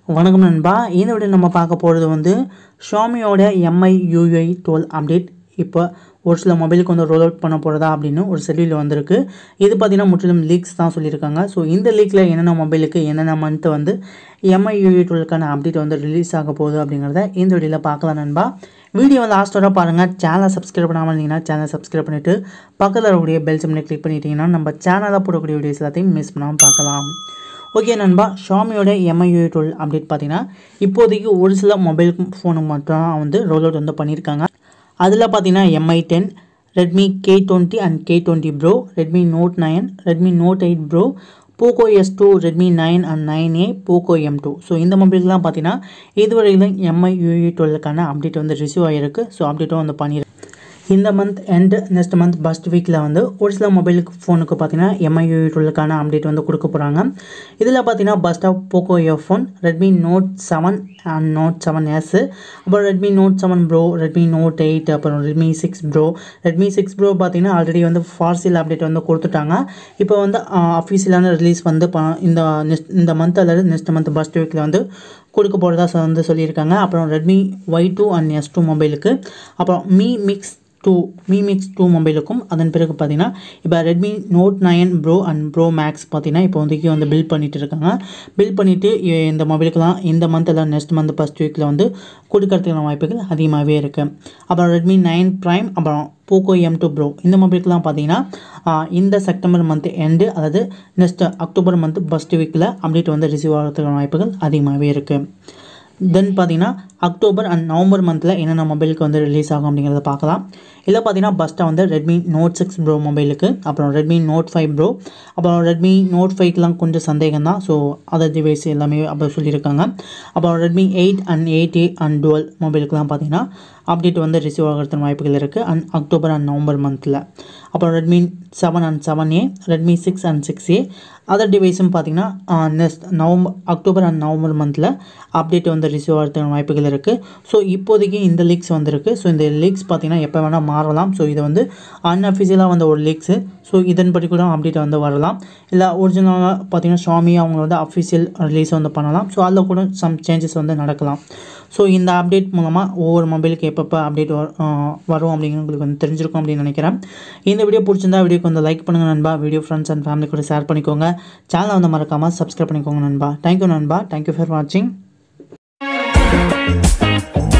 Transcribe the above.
வணக்கம் நண்பா இந்த வீடியோ நம்ம பார்க்க போகிறது வந்து ஷாமியோட எம்ஐ யூஐ டுவெல் அப்டேட் இப்போ ஒரு சில மொபைலுக்கு வந்து ரோல் அவுட் பண்ண போகிறதா அப்படின்னு ஒரு ஷெட்யூல் வந்திருக்கு இது பார்த்தீங்கன்னா முற்றிலும் லீக்ஸ் தான் சொல்லியிருக்காங்க ஸோ இந்த லீக்கில் என்னென்ன மொபைலுக்கு என்னென்ன மந்த்து வந்து எம்ஐ யூஐ டுவெல்க்கான அப்டேட் வந்து ரிலீஸ் ஆக போகுது அப்படிங்கிறத இந்த வீடியோவில் பார்க்கலாம் நண்பா வீடியோ லாஸ்ட்டோட பாருங்கள் சேனலை சப்ஸ்கிரைப் பண்ணாமல் இருந்தீங்கன்னா சேனலை சப்ஸ்கிரைப் பண்ணிவிட்டு பக்கத்தில் இருக்கக்கூடிய பெல் சிம்னை கிளிக் பண்ணிட்டீங்கன்னா நம்ம சேனலில் போடக்கூடிய வீடியோஸ் எல்லாத்தையும் மிஸ் பண்ணாமல் பார்க்கலாம் ஓகே நண்பா ஷாமியோட எம்ஐயூ டுவெல் அப்டேட் பார்த்தீங்கன்னா இப்போதைக்கு ஒரு சில மொபைல் ஃபோனுக்கு மட்டும் வந்து ரோல் அவுட் வந்து பண்ணியிருக்காங்க அதில் பார்த்தீங்கன்னா MI ten Redmi K twenty and K twenty pro Redmi Note nine Redmi Note eight pro Poco S two Redmi nine and nine A Poco M two so இந்த மொபைலுக்குலாம் பார்த்தீங்கன்னா இதுவரையிலும் எம்ஐ யூஇ டுவெல்லுக்கான update வந்து receive ஆகிருக்கு so அப்டேட்டும் வந்து பண்ணியிருக்கு இந்த month end next month first வீக்கில் வந்து ஒரு சில மொபைலுக்கு ஃபோனுக்கு பார்த்தீங்கன்னா எம்ஐ டுவெல்லுக்கான அப்டேட் வந்து கொடுக்க போகிறாங்க இதில் பார்த்தீங்கன்னா first of Poco F phone Redmi Note seven and Note seven S அப்புறம் Redmi Note seven pro Redmi Note eight அப்புறம் Redmi six pro Redmi six pro பார்த்தீங்கன்னா ஆல்ரெடி வந்து ஃபார்சில் அப்டேட் வந்து கொடுத்துட்டாங்க இப்போ வந்து அஃபீஷியலான ரிலீஸ் வந்து ப- இந்த நெக்ஸ்ட் இந்த மந்த் அல்லது நெக்ஸ்ட் மந்த் ஃபஸ்ட் வீக்கில் வந்து கொடுக்க போகிறதா வந்து சொல்லியிருக்காங்க அப்புறம் Redmi Y two and S two மொபைலுக்கு அப்புறம் Mi Mix two Mi Mix two மொபைலுக்கும் அதன் பிறகு பார்த்தீங்கன்னா இப்போ Redmi Note nine pro and pro max பார்த்தீங்கன்னா இப்போ வந்து வந்து பில்ட் பண்ணிட்டு இருக்காங்க பில்ட் பண்ணிவிட்டு இந்த மொபைலுக்குலாம் இந்த மந்த் இல்லை நெக்ஸ்ட் மந்த் ஃபஸ்ட் வீக்கில் வந்து கொடுக்கறதுக்கான வாய்ப்புகள் அதிகமாகவே இருக்குது அப்புறம் ரெட்மி நைன் ப்ரைம் அப்புறம் போக்கோ எம் டூ ப்ரோ இந்த மொபைலுக்குலாம் பார்த்தீங்கன்னா ஆஹ், இந்த செப்டம்பர் மந்த் எண்டு அதாவது நெக்ஸ்ட் அக்டோபர் மந்த் ஃபஸ்ட் வீக்கில் அப்டேட் வந்து ரிசீவ் ஆகிறதுக்கான வாய்ப்புகள் அதிகமாகவே இருக்குது தென் பார்த்தீங்கன்னா அக்டோபர் அண்ட் நவம்பர் மந்தில் என்னென்ன மொபைலுக்கு வந்து ரிலீஸ் ஆகும் அப்படிங்கிறத பார்க்கலாம் இதில் பார்த்தீங்கன்னா ஃபஸ்ட்டாக வந்து ரெட்மி நோட் சிக்ஸ் ப்ரோ மொபைலுக்கு அப்புறம் ரெட்மி நோட் ஃபைவ் ப்ரோ அப்புறம் ரெட்மி நோட் ஃபைவ்க்கெலாம் கொஞ்சம் சந்தேகம் தான் ஸோ அதர் டிவைஸ் எல்லாமே அப்போ சொல்லியிருக்காங்க அப்புறம் Redmi eight and eight A and twelve மொபைலுக்குலாம் பார்த்தீங்கன்னா அப்டேட் வந்து ரிசீவ் ஆகிறதுக்கு வாய்ப்புகள் இருக்குது அண்ட் அக்டோபர் அண்ட் நவம்பர் மந்தில் அப்புறம் Redmi seven and seven A Redmi six and six A other டிவைஸும் பார்த்தீங்கன்னா next November October and November மந்தில் அப்டேட் வந்து ரிசீவ் ஆகிறதுக்கு வாய்ப்புகள் இருக்குது ஸோ இப்போதைக்கு இந்த லீக்ஸ் வந்திருக்கு ஸோ இந்த லீக்ஸ் பார்த்தீங்கன்னா எப்போ வேணால் மாறலாம் ஸோ இது வந்து அன்அஃபிஷியலாக வந்த ஒரு லீக்ஸு ஸோ இதன்படி கூட அப்டேட் வந்து வரலாம் இல்லை ஒரிஜினலாக பார்த்தீங்கன்னா ஷாமி அவங்க வந்து அஃபிஷியல் ரிலீஸ் வந்து பண்ணலாம் ஸோ அதில் கூட சம் சேஞ்சஸ் வந்து நடக்கலாம் ஸோ இந்த அப்டேட் மூலமாக ஒவ்வொரு மொபைலுக்கு எப்பப்போ அப்டேட் வரும் அப்படிங்கிறது உங்களுக்கு வந்து தெரிஞ்சிருக்கும் அப்படின்னு நினைக்கிறேன் இந்த வீடியோ பிடிச்சிருந்தா வீடியோக்கு வந்து லைக் பண்ணுங்கள் நண்பா வீடியோ ஃப்ரெண்ட்ஸ் அண்ட் ஃபேமிலி கூட ஷேர் பண்ணிக்கோங்க சேனலை வந்து மறக்காமல் சப்ஸ்கிரைப் பண்ணிக்கோங்க நண்பா தேங்க்யூ நண்பா தேங்க்யூ ஃபார் வாட்சிங்